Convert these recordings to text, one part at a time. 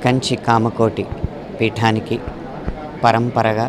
కంచి కామకోటి పీఠానికి పరంపరగా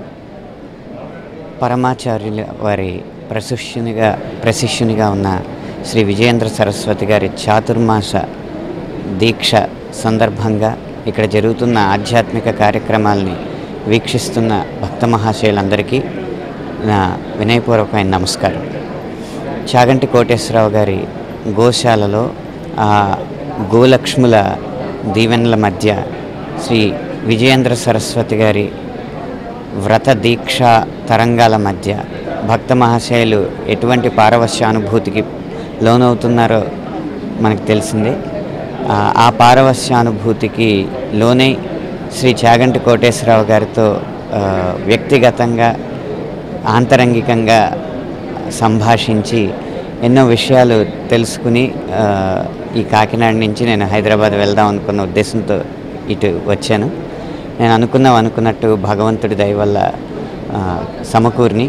పరమాచార్యుల వారి ప్రశిష్యునిగా ప్రశిష్యునిగా ఉన్న శ్రీ విజయేంద్ర సరస్వతి గారి చాతుర్మాస దీక్ష సందర్భంగా ఇక్కడ జరుగుతున్న ఆధ్యాత్మిక కార్యక్రమాల్ని వీక్షిస్తున్న భక్త మహాశయులందరికీ నా వినయపూర్వకమైన నమస్కారం చాగంటి కోటేశ్వరరావు గారి గోశాలలో ఆ గోలక్ష్ముల దీవెనల మధ్య శ్రీ విజయేంద్ర సరస్వతి గారి వ్రత దీక్ష తరంగాల మధ్య భక్త మహాశయులు ఎటువంటి పారవశ్యానుభూతికి లోనవుతున్నారో మనకు తెలిసిందే ఆ, ఆ పారవశ్యానుభూతికి లోనై శ్రీ చాగంటి కోటేశ్వరరావు గారితో ఆ, వ్యక్తిగతంగా ఆంతరంగికంగా సంభాషించి ఎన్నో విషయాలు తెలుసుకుని ఆ, ఈ కాకినాడ నుంచి నేను హైదరాబాద్ వెళ్దాం అనుకున్న ఉద్దేశంతో ఇటు వచ్చాను నేను అనుకున్నాం అనుకున్నట్టు భగవంతుడి దయ వల్ల ఆ, సమకూరిని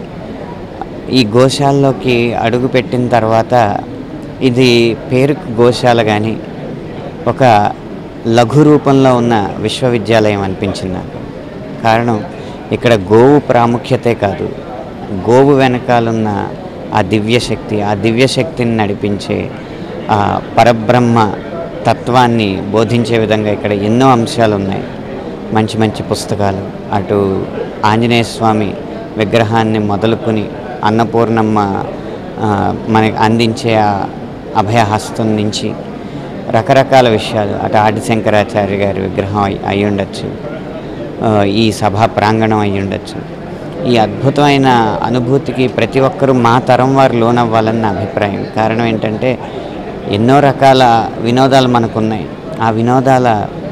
ఈ గోశాలలోకి అడుగు పెట్టిన తర్వాత ఇది పేరుకు గోశాల కానీ ఒక లఘు రూపంలో ఉన్న విశ్వవిద్యాలయం అనిపించింది నాకు కారణం ఇక్కడ గోవు ప్రాముఖ్యతే కాదు గోవు వెనకాలన్న ఆ దివ్యశక్తి ఆ దివ్యశక్తిని నడిపించే ఆ పరబ్రహ్మ తత్వాన్ని బోధించే విధంగా ఇక్కడ ఎన్నో అంశాలు ఉన్నాయి మంచి మంచి పుస్తకాలు అటు ఆంజనేయ స్వామి విగ్రహాన్ని మొదలుకొని అన్నపూర్ణమ్మ ఆ, మనకి అందించే ఆ అభయహస్తం నుంచి రకరకాల విషయాలు అటు ఆదిశంకరాచార్య గారి విగ్రహం అయి అయి ఉండొచ్చు ఆ, ఈ సభా ప్రాంగణం అయి ఉండొచ్చు ఈ అద్భుతమైన అనుభూతికి ప్రతి ఒక్కరూ మా తరం వారు లోనవ్వాలని నా అభిప్రాయం కారణం ఏంటంటే ఎన్నో రకాల వినోదాలు మనకున్నాయి ఆ వినోదాల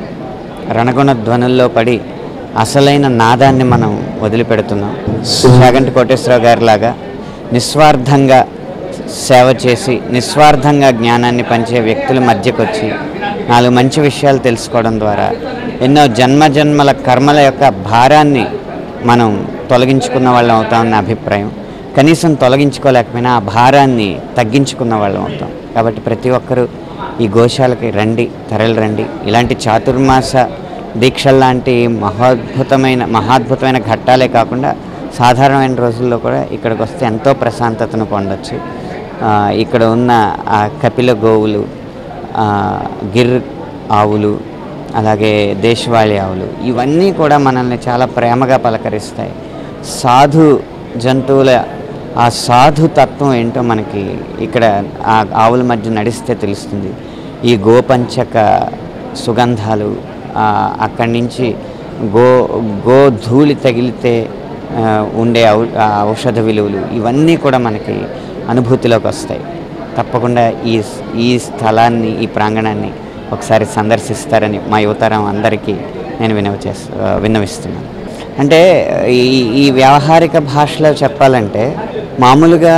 రణగుణ ధ్వనుల్లో పడి అసలైన నాదాన్ని మనం వదిలిపెడుతున్నాం చాగంటి కోటేశ్వరరావు గారి లాగా నిస్వార్థంగా సేవ చేసి నిస్వార్థంగా జ్ఞానాన్ని పంచే వ్యక్తుల మధ్యకు వచ్చి నాలుగు మంచి విషయాలు తెలుసుకోవడం ద్వారా ఎన్నో జన్మ జన్మల కర్మల యొక్క భారాన్ని మనం తొలగించుకున్న వాళ్ళం అవుతామన్న అభిప్రాయం కనీసం తొలగించుకోలేకపోయినా ఆ భారాన్ని తగ్గించుకున్న వాళ్ళం అవుతాం కాబట్టి ప్రతి ఒక్కరూ ఈ గోశాలకి రండి తరలి రండి ఇలాంటి చాతుర్మాస దీక్షల లాంటి మహాద్భుతమైన మహాద్భుతమైన ఘట్టాలే కాకుండా సాధారణమైన రోజుల్లో కూడా ఇక్కడికి వస్తే ఎంతో ప్రశాంతతను పొందొచ్చు ఆ, ఇక్కడ ఉన్న ఆ కపిల గోవులు ఆ, గిర్ ఆవులు అలాగే దేశవాళీ ఆవులు ఇవన్నీ కూడా మనల్ని చాలా ప్రేమగా పలకరిస్తాయి సాధు జంతువుల ఆ సాధు తత్వం ఏంటో మనకి ఇక్కడ ఆ ఆవుల మధ్య నడిస్తే తెలుస్తుంది ఈ గోపంచక సుగంధాలు ఆ, అక్కడి నుంచి గో గో ధూళి తగిలితే ఆ, ఉండే ఔ ఆ ఔషధ విలువలు ఇవన్నీ కూడా మనకి అనుభూతిలోకి వస్తాయి తప్పకుండా ఈ ఈ స్థలాన్ని ఈ ప్రాంగణాన్ని ఒకసారి సందర్శిస్తారని మా యువతరం అందరికీ నేను వినవ చేస్తా విన్నవిస్తున్నాను అంటే ఈ ఈ వ్యావహారిక భాషలో చెప్పాలంటే మామూలుగా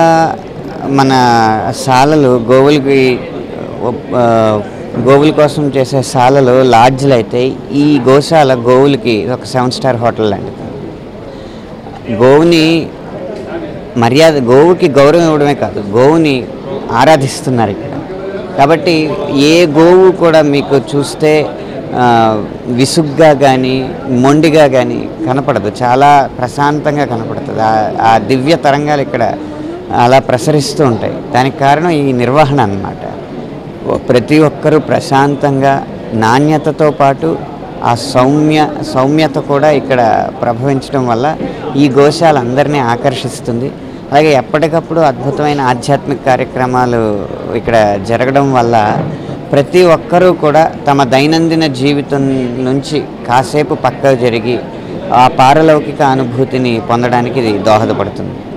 మన శాలలు గోవులకి ఆ, గోవుల కోసం చేసే శాలలు లాడ్జ్లు అయితే ఈ గోశాల గోవులకి ఒక సెవెన్ స్టార్ హోటల్ లాంటిది గోవుని మర్యాద గోవుకి గౌరవం ఇవ్వడమే కాదు గోవుని ఆరాధిస్తున్నారు ఇక్కడ కాబట్టి ఏ గోవు కూడా మీకు చూస్తే ఆ, విసుగ్గా కానీ మొండిగా కానీ కనపడదు చాలా ప్రశాంతంగా కనపడుతుంది ఆ- ఆ దివ్య తరంగాలు ఇక్కడ అలా ప్రసరిస్తూ ఉంటాయి దానికి కారణం ఈ నిర్వహణ అన్నమాట ప్రతి ఒక్కరూ ప్రశాంతంగా నాణ్యతతో పాటు ఆ సౌమ్య సౌమ్యత కూడా ఇక్కడ ప్రభవించడం వల్ల ఈ గోశాల అందరినీ ఆకర్షిస్తుంది అలాగే ఎప్పటికప్పుడు అద్భుతమైన ఆధ్యాత్మిక కార్యక్రమాలు ఇక్కడ జరగడం వల్ల ప్రతి ఒక్కరూ కూడా తమ దైనందిన జీవితం నుంచి కాసేపు పక్కకు జరిగి ఆ పారలౌకిక అనుభూతిని పొందడానికి ఇది దోహదపడుతుంది